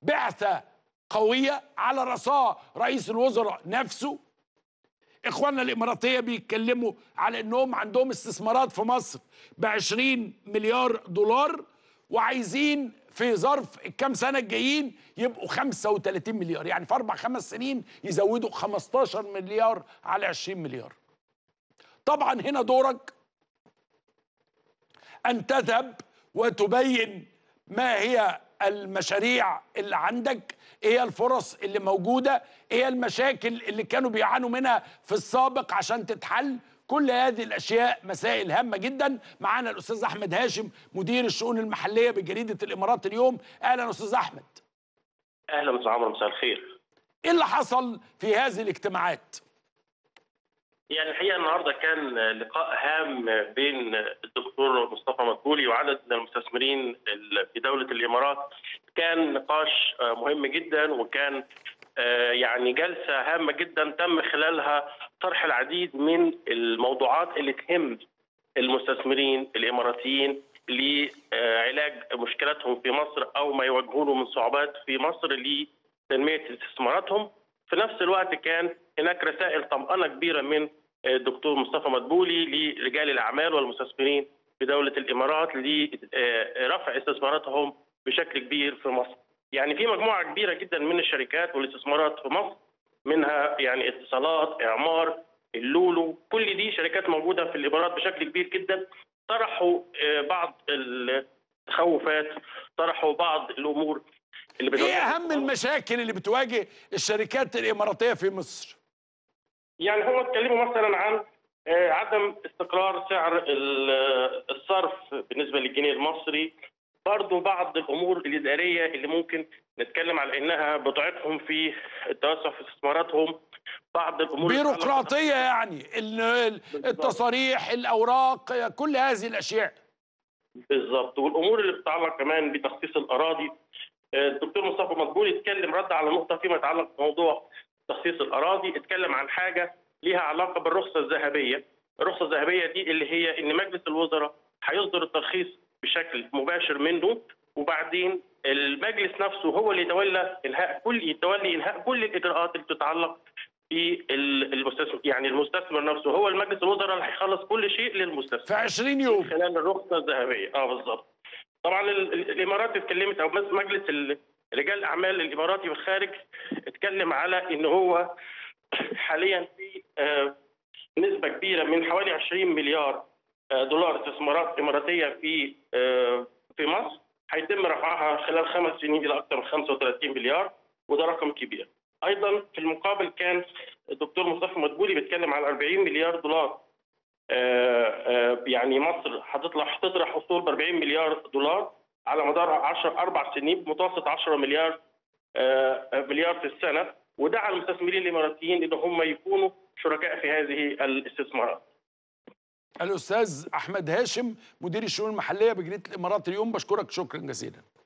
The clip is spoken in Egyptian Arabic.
بعثه قويه على راسها رئيس الوزراء نفسه اخواننا الاماراتيه بيتكلموا على انهم عندهم استثمارات في مصر ب 20 مليار دولار وعايزين في ظرف الكام سنه الجايين يبقوا 35 مليار يعني في اربع خمس سنين يزودوا 15 مليار على 20 مليار طبعا هنا دورك ان تذهب وتبين ما هي المشاريع اللي عندك ايه الفرص اللي موجوده ايه المشاكل اللي كانوا بيعانوا منها في السابق عشان تتحل كل هذه الاشياء مسائل هامه جدا معانا الاستاذ احمد هاشم مدير الشؤون المحليه بجريده الامارات اليوم اهلا استاذ احمد اهلا استاذ عمرو مساء الخير ايه اللي حصل في هذه الاجتماعات يعني الحقيقه النهارده كان لقاء هام بين الدكتور مصطفى مدبولي وعدد من المستثمرين في دوله الامارات كان نقاش مهم جدا وكان يعني جلسه هامه جدا تم خلالها طرح العديد من الموضوعات اللي تهم المستثمرين الاماراتيين لعلاج مشكلاتهم في مصر او ما يواجهونه من صعوبات في مصر لتنميه استثماراتهم في نفس الوقت كان هناك رسائل طمأنة كبيرة من الدكتور مصطفى مدبولي لرجال الأعمال والمستثمرين في دولة الإمارات لرفع استثماراتهم بشكل كبير في مصر يعني في مجموعة كبيرة جدا من الشركات والاستثمارات في مصر منها يعني اتصالات إعمار اللولو كل دي شركات موجودة في الإمارات بشكل كبير جدا طرحوا بعض التخوفات طرحوا بعض الأمور اللي ايه اهم المشاكل اللي بتواجه الشركات الاماراتيه في مصر يعني هم اتكلموا مثلا عن عدم استقرار سعر الصرف بالنسبه للجنيه المصري برضه بعض الامور الاداريه اللي ممكن نتكلم على انها بضعتهم في التوسع في استثماراتهم بعض الامور بيروقراطيه يعني التصاريح الاوراق كل هذه الاشياء بالظبط والامور اللي بتتعلق كمان بتخصيص الاراضي الدكتور مصطفى مدبولي اتكلم رد على نقطه فيما يتعلق بموضوع تخصيص الاراضي اتكلم عن حاجه ليها علاقه بالرخصه الذهبيه الرخصه الذهبيه دي اللي هي ان مجلس الوزراء هيصدر الترخيص بشكل مباشر منه وبعدين المجلس نفسه هو اللي يتولى انهاء كل يتولي انهاء كل الاجراءات اللي تتعلق بالمستثمر يعني المستثمر نفسه هو المجلس الوزراء اللي هيخلص كل شيء للمستثمر في 20 يوم خلال الرخصه الذهبيه اه بالظبط طبعا الامارات اتكلمت او مجلس رجال الاعمال الاماراتي والخارج اتكلم على ان هو حاليا في نسبه كبيره من حوالي 20 مليار دولار استثمارات اماراتيه في في مصر هيتم رفعها خلال خمس سنين الى اكثر من 35 مليار وده رقم كبير. ايضا في المقابل كان الدكتور مصطفى مدبولي بيتكلم على 40 مليار دولار يعني مصر هتطلع هتطرح اصول ب 40 مليار دولار على مدار 10 اربع سنين بمتوسط 10 مليار مليار في السنه وده على المستثمرين الاماراتيين ان هم يكونوا شركاء في هذه الاستثمارات. الاستاذ احمد هاشم مدير الشؤون المحليه بجريده الامارات اليوم بشكرك شكرا جزيلا.